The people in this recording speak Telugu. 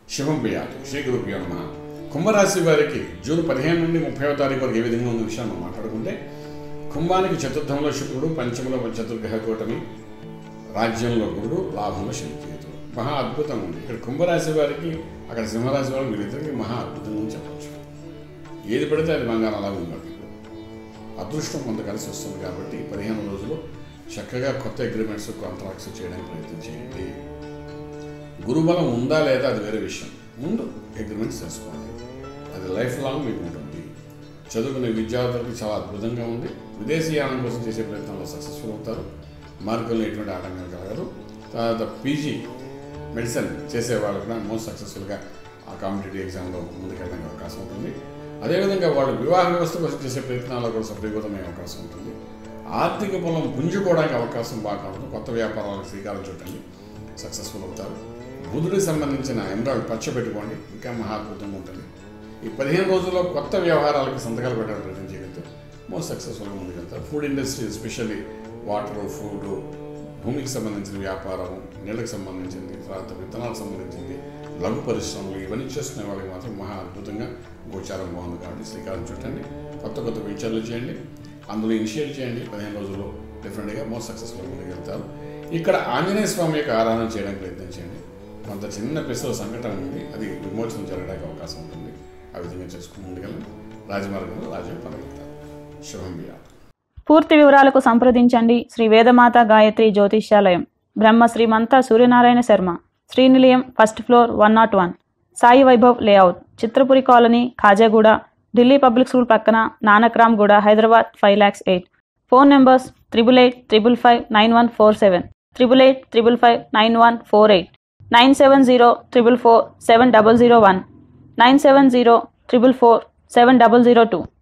శుభం ప్రియాలు శ్రీ గురుప్రియ నమ కుంభరాశి వారికి జూన్ పదిహేను నుండి ముప్పైవ తారీఖు వరకు ఏ విధంగా ఉన్న విషయాన్ని మనం మాట్లాడుకుంటే కుంభానికి చతుర్థంలో శుక్రుడు పంచమంలో చతుర్గ్రహ కూటమి రాజ్యంలో గురుడు లాభంలో శనికేతుడు మహా అద్భుతంగా ఉంది ఇక్కడ కుంభరాశి వారికి అక్కడ సింహరాశి వారికి వీరిద్దరికి మహా అద్భుతంగా అని చెప్పచ్చు ఏది పడితే అది బంగారం అలా ఉంది వాళ్ళకి అదృష్టం కొంత కలిసి వస్తుంది కాబట్టి పదిహేను రోజులు చక్కగా కొత్త అగ్రిమెంట్స్ కాంట్రాక్ట్స్ చేయడానికి ప్రయత్నం చేయండి గురుబలం ఉందా లేదా అది వేరే విషయం ముందు అగ్రిమెంట్స్ చేసుకోండి అది లైఫ్ లాంగ్ మీకు ఉంటుంది చదువుకునే విద్యార్థులకు చాలా అద్భుతంగా ఉంది విదేశీయానం కోసం చేసే ప్రయత్నంలో సక్సెస్ఫుల్ అవుతారు మార్కుల్లో ఎటువంటి ఆటంకం కలగదు తర్వాత పీజీ మెడిసిన్ చేసే వాళ్ళు కూడా మోస్ట్ సక్సెస్ఫుల్గా ఆ కాంపిటేటివ్ ఎగ్జామ్లో ముందుకెళ్ళడానికి అవకాశం ఉంటుంది అదేవిధంగా వాళ్ళు వివాహ వ్యవస్థ కోసం చేసే ప్రయత్నాల్లో కూడా సఫలీకృతమయ్యే అవకాశం ఉంటుంది ఆర్థిక బలం పుంజుకోవడానికి అవకాశం బాగా ఉంటుంది కొత్త వ్యాపారాలకు శ్రీకారం చుట్టండి సక్సెస్ఫుల్ అవుతారు బుధుడికి సంబంధించిన ఎమరాల్డ్ పచ్చ పెట్టుకోండి ఇంకా మహా అద్భుతంగా ఉంటుంది ఈ పదిహేను రోజుల్లో కొత్త వ్యవహారాలకి సంతకాలు పెట్టడానికి ప్రయత్నం చేయగలిగితే మోస్ట్ సక్సెస్ఫుల్గా ముందుకెళ్తారు food industry especially water food భూమికి సంబంధించిన వ్యాపారం నీళ్ళకి సంబంధించింది తర్వాత విత్తనాలకు సంబంధించింది లఘు పరిశ్రమలు ఇవన్నీ చేసుకునే వాళ్ళకి మాత్రం మహా అద్భుతంగా గోచారం బాగుంది కాబట్టి శ్రీకారం చుట్టండి కొత్త కొత్త వెంచర్లు చేయండి అందులో ఇనిషియేట్ చేయండి పదిహేను రోజుల్లో డెఫినెట్గా మోస్ట్ సక్సెస్ఫుల్ ముందుకెళ్తారు ఇక్కడ ఆంజనేయ స్వామి యొక్క ఆరాధన చేయడానికి ప్రయత్నం చేయండి కొంత చిన్న పిసల సంఘటన ఉంది అది విమోచన జరగడానికి అవకాశం ఉంటుంది ఆ విధంగా చేసుకుని ముందుకెళ్ళండి రాజమార్గంలో రాజ్యం పొందగలుగుతారు శుభం బియాలు పూర్తి వివరాలకు సంప్రదించండి Shri Vedamata Gayatri Jyotishyalayam Brahma Shrimanta Suryanarayana Sharma Srinilayam first floor one not one Sai Vaibhav layout Chitrapuri colony Khajaguda Delhi public school పక్కన Nanakramguda Hyderabad five lakhs eight phone numbers triple eight triple five nine one four seven triple eight triple five nine one four eight nine seven zero triple four seven double zero one nine seven zero triple four seven double zero two